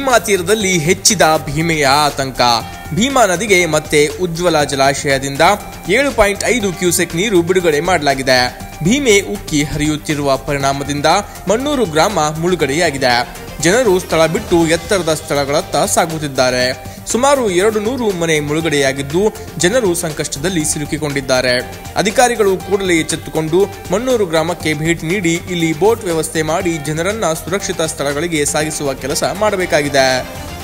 ಭೀಮಾ ತೀರದಲ್ಲಿ ಹೆಚ್ಚಿದ ಭೀಮೆಯ ಆತಂಕ ಭೀಮಾ ನದಿಗೆ ಮತ್ತೆ ಉಜ್ವಲ ಜಲಾಶಯದಿಂದ ಏಳು ಪಾಯಿಂಟ್ ಐದು ಕ್ಯೂಸೆಕ್ ನೀರು ಬಿಡುಗಡೆ ಮಾಡಲಾಗಿದೆ ಭೀಮೆ ಉಕ್ಕಿ ಹರಿಯುತ್ತಿರುವ ಪರಿಣಾಮದಿಂದ ಮಣ್ಣೂರು ಗ್ರಾಮ ಮುಳುಗಡೆಯಾಗಿದೆ ಜನರು ಸ್ಥಳ ಬಿಟ್ಟು ಎತ್ತರದ ಸ್ಥಳಗಳತ್ತ ಸಾಗುತ್ತಿದ್ದಾರೆ ಸುಮಾರು ಎರಡು ನೂರು ಮನೆ ಮುಳುಗಡೆಯಾಗಿದ್ದು ಜನರು ಸಂಕಷ್ಟದಲ್ಲಿ ಸಿಲುಕಿಕೊಂಡಿದ್ದಾರೆ ಅಧಿಕಾರಿಗಳು ಕೂಡಲೇ ಎಚ್ಚೆತ್ತುಕೊಂಡು ಮಣ್ಣೂರು ಗ್ರಾಮಕ್ಕೆ ಭೇಟಿ ನೀಡಿ ಇಲ್ಲಿ ಬೋಟ್ ವ್ಯವಸ್ಥೆ ಮಾಡಿ ಜನರನ್ನ ಸುರಕ್ಷಿತ ಸ್ಥಳಗಳಿಗೆ ಸಾಗಿಸುವ ಕೆಲಸ ಮಾಡಬೇಕಾಗಿದೆ